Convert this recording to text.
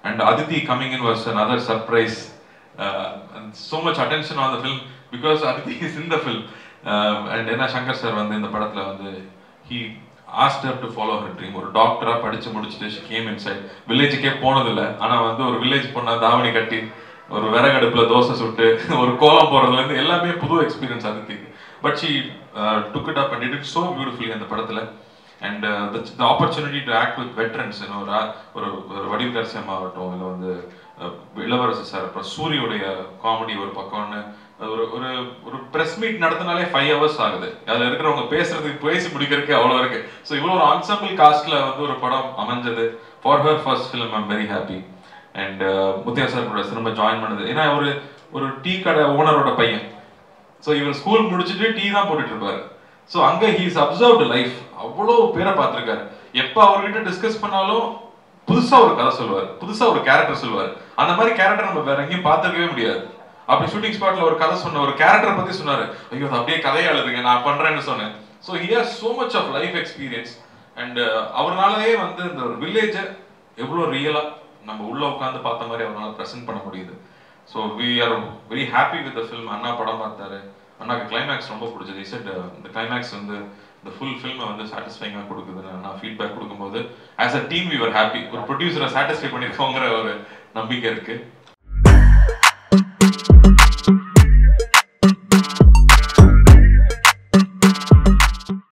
And Aditi coming in was another surprise. Uh, and so much attention on the film because Aditi is in the film. Uh, and என்ன Shankar sir வந்து இந்த படத்துல வந்து he asked her to follow her dream ஒரு டாக்டரா படிச்சு முடிச்சுட்டு she came inside வில்லேஜுக்கே போனதில்லை ஆனா வந்து ஒரு வில்லேஜ் பொண்ணா தாவணி கட்டி ஒரு விறகடுப்புல தோசை சுட்டு ஒரு கோலம் போடுறதுல இருந்து எல்லாமே புது எக்ஸ்பீரியன்ஸ் அதுக்கு but she took it up and it so beautifully அந்த படத்துல and the opportunity to act with veterans ஒரு ஒரு ஒரு வடிவதரசி அம்மா ஆகட்டும் இல்லை வந்து அஹ், இளவரசு சார் அப்புறம் சூரியுடைய காமெடி ஒரு பக்கம்னு ஒரு ஒரு ஒரு பிரஸ் மீட் நடத்தினாலே ஃபைவ் ஹவர்ஸ் ஆகுது அதுல இருக்கிறவங்க பேசுறதுக்கு பேசி முடிக்கிறதுக்கு அவ்வளோ இருக்கு ஸோ இவ்வளோ ஒரு ஆன்சம்பிள் காஸ்ட்ல வந்து ஒரு படம் அமைஞ்சது for her first film I'm very happy and Muthaiah sir கூட திரும்ப ஜாயின் பண்ணது ஏன்னா ஒரு ஒரு டீ கடை ஓனரோட பையன் ஸோ இவர் ஸ்கூல் முடிச்சுட்டு டீ தான் போட்டுட்டு இருப்பாரு ஸோ அங்க ஹீஸ் அப்சர்வ்டு லைஃப் அவ்வளோ பேரை பார்த்திருக்காரு எப்போ அவர்கிட்ட டிஸ்கஸ் பண்ணாலும் புதுசா ஒரு கதை சொல்லுவார் புதுசா ஒரு கேரக்டர் சொல்லுவார் அந்த மாதிரி கேரக்டர் நம்ம வேற எங்கேயும் பார்த்துருக்கவே முடியாது அப்படி ஷூட்டிங் ஸ்பாட்ல ஒரு கதை சொன்ன ஒரு கேரக்டர் பத்தி சொன்னாரு ஐயோ அது அப்படியே கதையா எழுதுங்க நான் பண்றேன்னு சொன்னேன் so he has so much of life experience and அவர்னாலயே வந்து இந்த ஒரு வில்லேஜை எவ்வளோ ரியலா நம்ம உள்ள உட்காந்து பார்த்த மாதிரி அவரால் ப்ரெசென்ட் பண்ண முடியுது so we are very happy with the film அண்ணா படம் பார்த்தாரு அண்ணாக்கு கிளைமேக்ஸ் ரொம்ப பிடிச்சது இசட் இந்த கிளைமேக்ஸ் வந்து இந்த ஃபுல் ஃபில்மை வந்து சாட்டிஸ்ஃபைங்காக கொடுக்குதுன்னு நான் ஃபீட்பேக் கொடுக்கும்போது as a team we are happy ஒரு ப்ரொடியூசரை சாட்டிஸ்ஃபை பண்ணியிருக்கோங்கிற ஒரு நம்பிக்கை இருக்கு